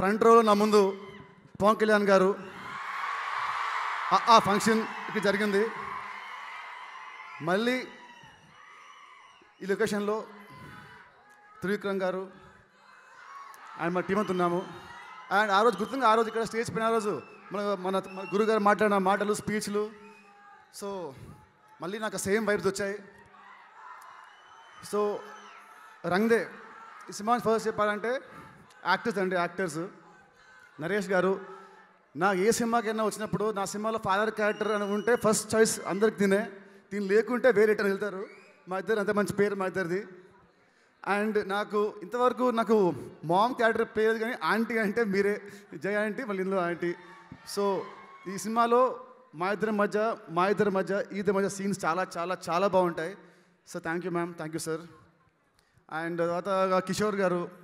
front రోలో నా ముందు పవన్ కళ్యాణ్ గారు ఆ- ఆ ఫంక్షన్ ఇక్కడ జరిగింది మళ్ళీ ఈ లొకేషన్లో త్రివిక్రమ్ గారు అండ్ మా టీమ్ అంతా ఉన్నాము అండ్ ఆ రోజు గుర్తుంగా ఆ రోజు ఇక్కడ స్టేజ్ పైన ఆ రోజు మన మన మన గురుగారు మాట్లాడిన మాటలు స్పీచ్లు సో మళ్ళీ నాకు సేమ్ వైబ్స్ వచ్చాయి సో రంగ్దే ఈ సినిమా ఫస్ట్ చెప్పాలంటే యాక్టర్స్ అండి యాక్టర్స్ నరేష్ గారు నా ఏ సినిమాకైనా వచ్చినప్పుడు నా సినిమాలో ఫాదర్ క్యారెక్టర్ అని ఉంటే ఫస్ట్ చాయిస్ అందరికి తినే దీని లేకుంటే వేరే రిటర్న్ వెళ్తారు మా ఇద్దరు అంత మంచి పేరు మా ఇద్దరిది అండ్ నాకు ఇంతవరకు నాకు మామ్ క్యారెక్టర్ పేరు కానీ ఆంటీ అంటే మీరే జయ ఆంటీ మళ్ళీ ఇందులో ఆంటీ సో ఈ సినిమాలో మా ఇద్దరి మధ్య మా ఇద్దరి మధ్య ఈ ఇద్దరి మధ్య సీన్స్ చాలా చాలా చాలా బాగుంటాయి so thank you ma'am thank you sir and తర్వాత కిషోర్ గారు